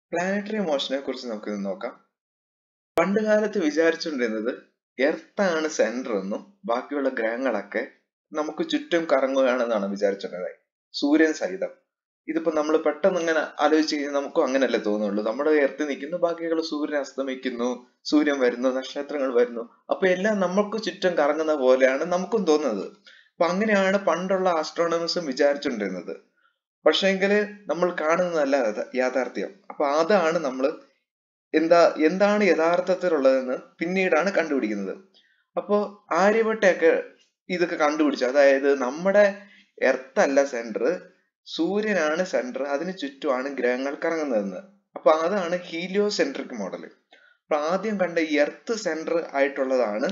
planetary മോഷനെ കുറിച്ച് നമുക്ക് ഇന്ന് നോക്കാം പണ്ട് കാലത്ത് വിചാരിച്ചുകൊണ്ടിരുന്നത് എർത്താണ് സെന്റർ എന്നും ബാക്കിയുള്ള ഗ്രഹങ്ങളൊക്കെ നമുക്ക് ചുറ്റും കറങ്ങുകയാണെന്നാണ് വിചാരിച്ചിരുന്നത് സൂര്യൻ സഹിതം ഇതിപ്പോ നമ്മൾ പെട്ടെന്ന് ഇങ്ങനെ ആലോചിച്ച് കഴിഞ്ഞാൽ നമുക്കും അങ്ങനെയല്ലേ തോന്നുള്ളൂ നമ്മുടെ എർത്ത് നിൽക്കുന്നു ബാക്കിയുള്ള സൂര്യൻ അസ്തമിക്കുന്നു സൂര്യൻ വരുന്നു നക്ഷത്രങ്ങൾ വരുന്നു അപ്പൊ എല്ലാം നമുക്ക് ചുറ്റും കറങ്ങുന്ന പോലെയാണ് നമുക്കും തോന്നുന്നത് അപ്പൊ അങ്ങനെയാണ് പണ്ടുള്ള ആസ്ട്രോണമേഴ്സും വിചാരിച്ചുകൊണ്ടിരുന്നത് പക്ഷേങ്കില് നമ്മൾ കാണുന്നതല്ല യഥ- യാഥാർത്ഥ്യം അപ്പൊ അതാണ് നമ്മൾ എന്താ എന്താണ് യഥാർത്ഥത്തിലുള്ളതെന്ന് പിന്നീടാണ് കണ്ടുപിടിക്കുന്നത് അപ്പോ ആര്യഭട്ടയൊക്കെ ഇതൊക്കെ കണ്ടുപിടിച്ചു അതായത് നമ്മുടെ എർത്ത് അല്ല സെന്റർ സൂര്യനാണ് സെന്റർ അതിന് ചുറ്റുമാണ് ഗ്രഹങ്ങൾ കറങ്ങുന്നതെന്ന് അപ്പൊ അതാണ് ഹീലിയോ സെൻട്രിക് മോഡൽ അപ്പൊ ആദ്യം കണ്ട ഈ എർത്ത് സെന്റർ ആയിട്ടുള്ളതാണ്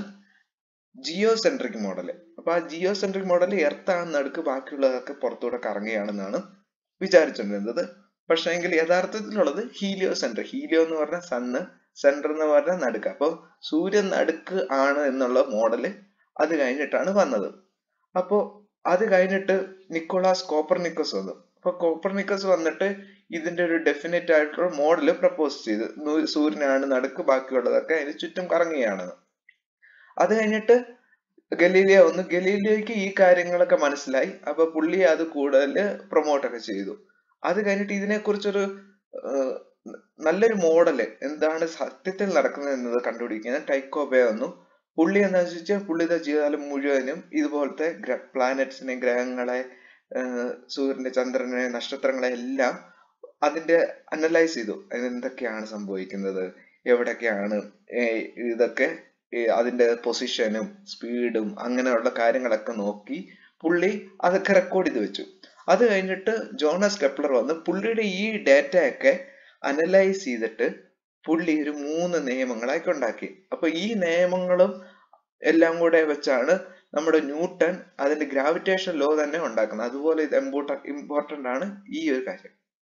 ജിയോ സെൻട്രിക് മോഡൽ അപ്പൊ ആ ജിയോ സെൻട്രിക് മോഡൽ എർത്ത് ആണ് നടുക്ക് ബാക്കിയുള്ളതൊക്കെ പുറത്തൂടെ കറങ്ങുകയാണെന്നാണ് വിചാരിച്ചുകൊണ്ടിരുന്നത് പക്ഷേ എങ്കിൽ യഥാർത്ഥത്തിലുള്ളത് ഹീലിയോ സെന്റർ ഹീലിയോ എന്ന് പറഞ്ഞ സണ്ണ് സെന്റർ എന്ന് പറഞ്ഞ നടുക്ക് അപ്പൊ സൂര്യൻ നടുക്ക് ആണ് എന്നുള്ള മോഡല് അത് കഴിഞ്ഞിട്ടാണ് വന്നത് അപ്പോ അത് കഴിഞ്ഞിട്ട് നിക്കോളാസ് കോപ്പർനിക്കസ് വന്നു അപ്പൊ കോപ്പർനിക്കസ് വന്നിട്ട് ഇതിന്റെ ഒരു ഡെഫിനറ്റ് ആയിട്ടുള്ള മോഡല് പ്രപ്പോസ് ചെയ്തു നൂ- സൂര്യനാണ് നടുക്ക് ബാക്കിയുള്ളതൊക്കെ അതിന് ചുറ്റും കറങ്ങുകയാണെന്ന് അത് കഴിഞ്ഞിട്ട് ഗലീലിയോ വന്നു ഗലീലിയോയ്ക്ക് ഈ കാര്യങ്ങളൊക്കെ മനസ്സിലായി അപ്പൊ പുള്ളി അത് കൂടുതൽ പ്രൊമോട്ട് ഒക്കെ ചെയ്തു അത് കഴിഞ്ഞിട്ട് ഇതിനെക്കുറിച്ചൊരു ആഹ്, നല്ലൊരു മോഡല് എന്താണ് സത്യത്തിൽ നടക്കുന്നത് എന്നത് കണ്ടുപിടിക്കുന്ന ടൈക്കോബെ വന്നു പുള്ളി എന്താണെന്ന് വെച്ചാൽ പുള്ളിയുടെ ജീവിതകാലം മുഴുവനും ഇതുപോലത്തെ പ്ലാനറ്റ്സിനെ ഗ്രഹങ്ങളെ ആഹ്, സൂര്യനെ ചന്ദ്രനെ നക്ഷത്രങ്ങളെ എല്ലാം അതിന്റെ അനലൈസ് ചെയ്തു അതിന് എന്തൊക്കെയാണ് സംഭവിക്കുന്നത് എവിടൊക്കെയാണ് ഏർ ഇതൊക്കെ ഈ അതിന്റെ പൊസിഷനും സ്പീഡും അങ്ങനെയുള്ള കാര്യങ്ങളൊക്കെ നോക്കി പുള്ളി അതൊക്കെ റെക്കോർഡ് ചെയ്ത് വെച്ചു അത് കഴിഞ്ഞിട്ട് ജോണസ് കെപ്ലർ വന്ന് പുള്ളിയുടെ ഈ ഡാറ്റയൊക്കെ അനലൈസ് ചെയ്തിട്ട് പുള്ളി ഒരു മൂന്ന് നിയമങ്ങളാക്കി ഉണ്ടാക്കി അപ്പൊ ഈ നിയമങ്ങളും എല്ലാം കൂടെ വെച്ചാണ് നമ്മുടെ ന്യൂട്ടൺ അതിന്റെ ഗ്രാവിറ്റേഷൻ ലോ തന്നെ ഉണ്ടാക്കുന്നത് അതുപോലെ ഇത് ഇമ്പോർട്ടന്റ് ആണ് ഈ ഒരു കാര്യം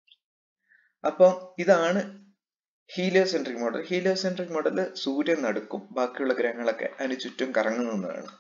അപ്പം ഇതാണ് ഹീലിയോസെൻട്രിക് മോഡൽ ഹീലിയോസെൻട്രിക് മോഡൽ സൂര്യൻ നടുക്കും ബാക്കിയുള്ള ഗ്രഹങ്ങളൊക്കെ അതിന് ചുറ്റും കറങ്ങുന്നതാണ്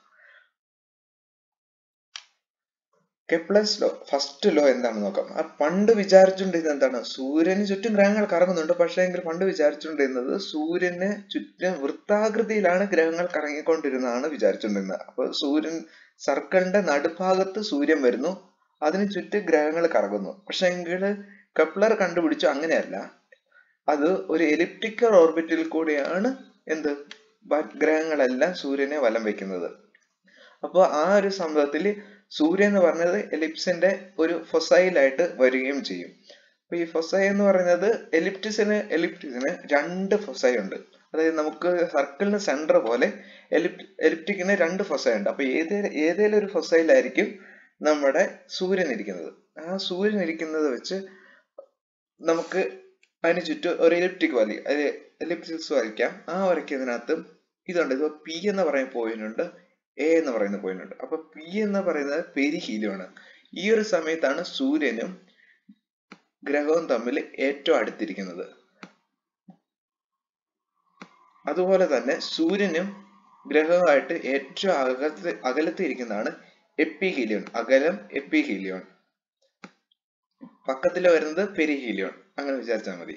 കെപ്ലസ് ലോ ഫസ്റ്റ് ലോ എന്താണെന്ന് നോക്കാം ആ പണ്ട് വിചാരിച്ചുകൊണ്ടിരുന്നത് എന്താണ് സൂര്യന് ചുറ്റും ഗ്രഹങ്ങൾ കറങ്ങുന്നുണ്ട് പക്ഷേ എങ്കിൽ പണ്ട് വിചാരിച്ചുകൊണ്ടിരുന്നത് സൂര്യന് ചുറ്റും വൃത്താകൃതിയിലാണ് ഗ്രഹങ്ങൾ കറങ്ങിക്കൊണ്ടിരുന്നതാണ് വിചാരിച്ചുകൊണ്ടിരുന്നത് അപ്പൊ സൂര്യൻ സർക്കിളിന്റെ നടുഭാഗത്ത് സൂര്യൻ വരുന്നു അതിന് ചുറ്റും ഗ്രഹങ്ങൾ കറങ്ങുന്നു പക്ഷെ എങ്കിൽ കെപ്ലർ കണ്ടുപിടിച്ചു അങ്ങനെയല്ല അത് ഒരു എലിപ്റ്റിക്കൽ ഓർബിറ്റിൽ കൂടിയാണ് എന്ത് ബ- ഗ്രഹങ്ങളെല്ലാം സൂര്യനെ വലം വെക്കുന്നത് അപ്പോൾ ആ ഒരു സംഭവത്തിൽ സൂര്യൻ എന്ന് പറഞ്ഞത് എലിപ്സിന്റെ ഒരു ഫൊസൈൽ ആയിട്ട് വരികയും ചെയ്യും അപ്പൊ ഈ ഫൊസൈ എന്ന് പറയുന്നത് എലിപ്റ്റിസിന് എലിപ്റ്റിസിന് രണ്ട് ഫൊസൈ ഉണ്ട് അതായത് നമുക്ക് സർക്കിളിന് സെന്റർ പോലെ എലിപ്റ്റ് എലിപ്റ്റിക്കിന് രണ്ട് ഫൊസൈ ഉണ്ട് അപ്പൊ ഏതേ ഏതേലും ഒരു ഫൊസൈലായിരിക്കും നമ്മുടെ സൂര്യൻ ഇരിക്കുന്നത് ആ സൂര്യൻ ഇരിക്കുന്നത് വെച്ച് നമുക്ക് അതിന് ചുറ്റും ഒരു എലിപ്റ്റിക് വലി അത് എലിപ്റ്റിക്സ് വരയ്ക്കാം ആ വരയ്ക്കുന്നതിനകത്ത് ഇതുണ്ട് ഇത് പി എന്ന് പറയുന്ന പോയിന്റ് ഉണ്ട് എ എന്ന് പറയുന്ന പോയിന്റ് ഉണ്ട് അപ്പൊ പി എന്ന് പറയുന്നത് പെരിഹീലിയമാണ് ഈ ഒരു സമയത്താണ് സൂര്യനും ഗ്രഹവും തമ്മിൽ ഏറ്റവും അടുത്തിരിക്കുന്നത് അതുപോലെ തന്നെ സൂര്യനും ഗ്രഹവുമായിട്ട് ഏറ്റവും അകത്ത് അകലത്ത് ഇരിക്കുന്നതാണ് എപ്പിഹീലിയോൺ അകലം എപ്പിഹീലിയോൺ പക്കത്തിൽ വരുന്നത് പെരിഹീലിയോൺ അങ്ങനെ വിചാരിച്ചാൽ മതി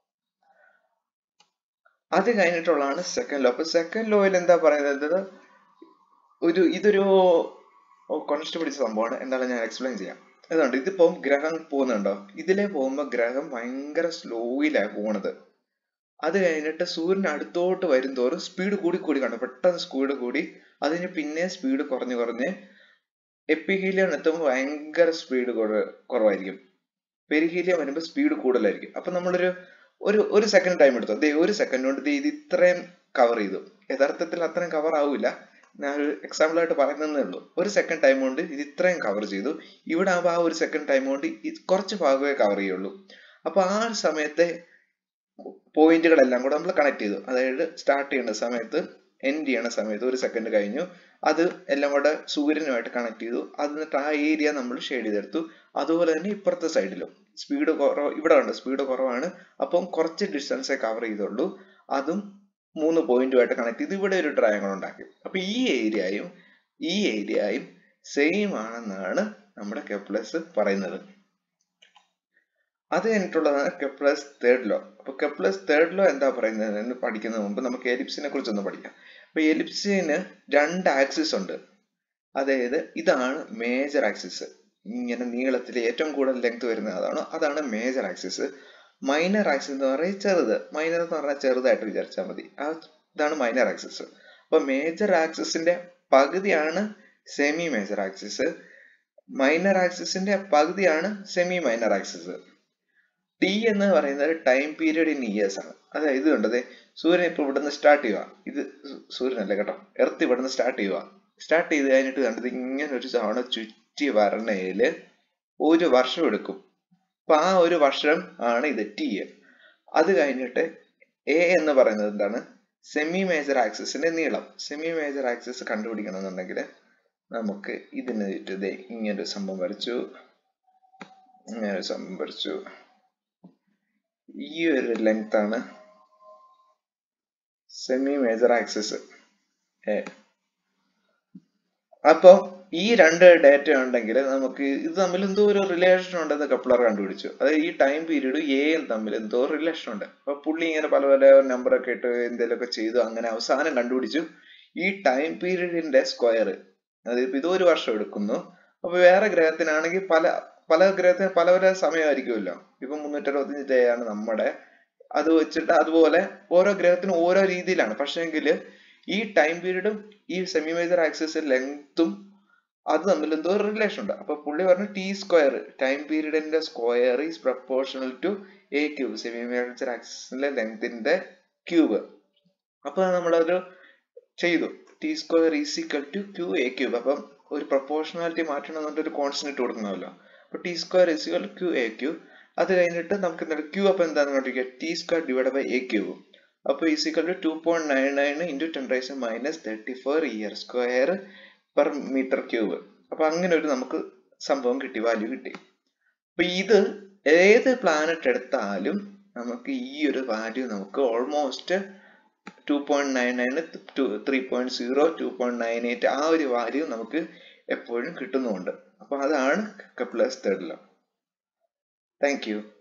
അത് കഴിഞ്ഞിട്ടുള്ളതാണ് സെക്കൻഡ് ലോ അപ്പൊ സെക്കൻഡ് ലോയിൽ എന്താ പറയുന്നത് ഒരു ഇതൊരു കൊണസ്റ്റ് പിടിച്ച സംഭവമാണ് എന്താണ് ഞാൻ എക്സ്പ്ലെയിൻ ചെയ്യാം അതുകൊണ്ട് ഇതിപ്പം ഗ്രഹം പോകുന്നുണ്ടോ ഇതിലെ പോകുമ്പോൾ ഗ്രഹം ഭയങ്കര സ്ലോയിലാണ് പോണത് അത് കഴിഞ്ഞിട്ട് സൂര്യൻ അടുത്തോട്ട് വരും തോറും സ്പീഡ് കൂടി കൂടി കാണും പെട്ടെന്ന് സ്പീഡ് കൂടി അതിന് പിന്നെ സ്പീഡ് കുറഞ്ഞ് കുറഞ്ഞ് എപ്പിഹീലിയം എത്തുമ്പോൾ ഭയങ്കര സ്പീഡ് കുറവായിരിക്കും പെരിഹീലിയം വരുമ്പോൾ സ്പീഡ് കൂടുതലായിരിക്കും അപ്പൊ നമ്മളൊരു ഒരു ഒരു സെക്കൻഡ് ടൈം എടുത്തു ദേ ഒരു സെക്കൻഡ് കൊണ്ട് ദേ ഇത് ഇത്രയും കവർ ചെയ്തു യഥാർത്ഥത്തിൽ അത്രയും കവർ ആവില്ല ഞാൻ ഒരു എക്സാമ്പിൾ ആയിട്ട് പറയുന്നതേ ഉള്ളൂ ഒരു സെക്കൻഡ് ടൈം കൊണ്ട് ഇത് ഇത്രയും കവർ ചെയ്തു ഇവിടെ ആകുമ്പോൾ ആ ഒരു സെക്കൻഡ് ടൈം കൊണ്ട് ഇത് കുറച്ച് ഭാഗമേ കവർ ചെയ്യുള്ളൂ അപ്പൊ ആ ഒരു സമയത്തെ പോയിന്റുകളെല്ലാം കൂടെ നമ്മൾ കണക്ട് ചെയ്തു അതായത് സ്റ്റാർട്ട് ചെയ്യുന്ന സമയത്ത് എൻഡ് ചെയ്യണ സമയത്ത് ഒരു സെക്കൻഡ് കഴിഞ്ഞു അത് എല്ലാം കൂടെ സൂര്യനുമായിട്ട് കണക്ട് ചെയ്തു എന്നിട്ട് ആ ഏരിയ നമ്മൾ ഷെയ്ഡ് ചെയ്തെടുത്തു അതുപോലെ തന്നെ ഇപ്പുറത്തെ സൈഡിലും സ്പീഡ് കുറവ് ഇവിടെ ഉണ്ട് സ്പീഡ് കുറവാണ് അപ്പം കുറച്ച് ഡിസ്റ്റൻസേ കവർ ചെയ്തുള്ളൂ അതും മൂന്ന് പോയിന്റുമായിട്ട് കണക്ട് ചെയ്ത് ഇവിടെ ഒരു ട്രയാങ്കിൾ ഉണ്ടാക്കി അപ്പൊ ഈ ഏരിയയും ഈ ഏരിയയും സെയിം ആണെന്നാണ് നമ്മുടെ കെപ്ലസ് പറയുന്നത് അത് കഴിഞ്ഞിട്ടുള്ളതാണ് കെപ്ലേഴ്സ് തേർഡ് ലോ അപ്പൊ കെപ്ലേഴ്സ് തേർഡ് ലോ എന്താ പറയുന്നത് എന്ന് പഠിക്കുന്നതിന് മുമ്പ് നമുക്ക് എലിപ്സിനെ കുറിച്ചൊന്ന് പഠിക്കാം അപ്പൊ എലിപ്സിന് രണ്ട് ആക്സിസ് ഉണ്ട് അതായത് ഇതാണ് മേജർ ആക്സിസ് ഇങ്ങനെ നീളത്തിൽ ഏറ്റവും കൂടുതൽ ലെങ്ത് വരുന്നത് അതാണ് അതാണ് മേജർ ആക്സിസ് മൈനർ ആക്സിസ് എന്ന് പറയുന്നത് ചെറുത് മൈനർ എന്ന് പറഞ്ഞാൽ ചെറുതായിട്ട് വിചാരിച്ചാൽ മതി ആ ഇതാണ് മൈനർ ആക്സിസ് അപ്പൊ മേജർ ആക്സിസിന്റെ പകുതിയാണ് സെമി മേജർ ആക്സിസ് മൈനർ ആക്സിസിന്റെ പകുതിയാണ് സെമി മൈനർ ആക്സിസ് ടി എന്ന് പറയുന്നത് ടൈം പീരിയഡ് ഇൻ ഇയേഴ്സ് ആണ് അതായത് ഇത് കണ്ടത് സൂര്യൻ ഇപ്പൊ ഇവിടുന്ന് സ്റ്റാർട്ട് ചെയ്യുക ഇത് സൂര്യനല്ല കേട്ടോ എർത്ത് ഇവിടുന്ന് സ്റ്റാർട്ട് ചെയ്യുക സ്റ്റാർട്ട് ചെയ്ത് കഴിഞ്ഞിട്ട് കണ്ടത് ഇങ്ങനെ ഒരു തവണ ചുറ്റി വരണയില് ഒരു വർഷം എടുക്കും അപ്പൊ ആ ഒരു വർഷം ആണ് ഇത് ടി അത് കഴിഞ്ഞിട്ട് എ എന്ന് പറയുന്നത് എന്താണ് സെമി മേജർ ആക്സിസിന്റെ നീളം സെമി മേജർ ആക്സിസ് കണ്ടുപിടിക്കണമെന്നുണ്ടെങ്കിൽ നമുക്ക് ഇതിന് ചുറ്റും ഇങ്ങനൊരു സംഭവം വരച്ചു ഇങ്ങനെ ഒരു സംഭവം വരച്ചു ഈ ഒരു ലെങ്ത് ആണ് സെമി മേജർ ആക്സിസ് എ അപ്പോ ഈ രണ്ട് ഡേറ്റ ഉണ്ടെങ്കിൽ നമുക്ക് ഇത് തമ്മിൽ എന്തോ ഒരു റിലേഷൻ ഉണ്ടെന്ന് കപ്ലർ കണ്ടുപിടിച്ചു അതായത് ഈ ടൈം പീരീഡ് എയും തമ്മിൽ എന്തോ റിലേഷൻ ഉണ്ട് അപ്പൊ പുള്ളി ഇങ്ങനെ പല പല നമ്പർ ഒക്കെ ഇട്ട് എന്തെങ്കിലുമൊക്കെ ചെയ്തു അങ്ങനെ അവസാനം കണ്ടുപിടിച്ചു ഈ ടൈം പീരീഡിന്റെ സ്ക്വയർ അതായത് ഇത് ഒരു വർഷം എടുക്കുന്നു അപ്പൊ വേറെ ഗ്രഹത്തിനാണെങ്കിൽ പല പല ഗ്രഹത്തിന് പല പല സമയമായിരിക്കുമല്ലോ ഇപ്പൊ മുന്നൂറ്ററുപത്തഞ്ച് ഡേ ആണ് നമ്മുടെ അത് വെച്ചിട്ട് അതുപോലെ ഓരോ ഗ്രഹത്തിനും ഓരോ രീതിയിലാണ് പക്ഷെങ്കിൽ ഈ ടൈം പീരീഡും ഈ സെമി മേജർ ആക്സിസ് ലെങ്ത്തും അത് തമ്മിൽ എന്തോ റിലേഷൻ ഉണ്ട് അപ്പൊ പുള്ളി പറഞ്ഞു ടി സ്ക്വയർ ടൈം പീരീഡിന്റെ square is proportional to a cube semi major ആക്സിസിന്റെ ലെങ്തിന്റെ ക്യൂബ് അപ്പൊ നമ്മളൊരു ചെയ്തു T square is equal to Q A cube അപ്പം ഒരു പ്രൊപ്പോർഷണാലിറ്റി മാറ്റണം എന്നിട്ട് ഒരു കോൺസ്റ്റന്റ് ഇട്ട് കൊടുക്കണമല്ലോ അപ്പൊ T square is equal Q A Q അത് കഴിഞ്ഞിട്ട് നമുക്ക് എന്താണ് ക്യൂ അപ്പൊ എന്താണെന്ന് കണ്ടിരിക്കുക T square divide by A cube അപ്പൊ is equal to two point nine nine into ten raise minus thirty four year square per metre cube അപ്പൊ അങ്ങനെ ഒരു നമുക്ക് സംഭവം കിട്ടി വാല്യൂ കിട്ടി അപ്പൊ ഇത് ഏത് പ്ലാനറ്റ് എടുത്താലും നമുക്ക് ഈ ഒരു വാല്യൂ നമുക്ക് almost two point nine nine two three point zero two point nine eight ആ ഒരു വാല്യൂ നമുക്ക് എപ്പോഴും കിട്ടുന്നുമുണ്ട് അപ്പൊ അതാണ് Kepler's third law thank U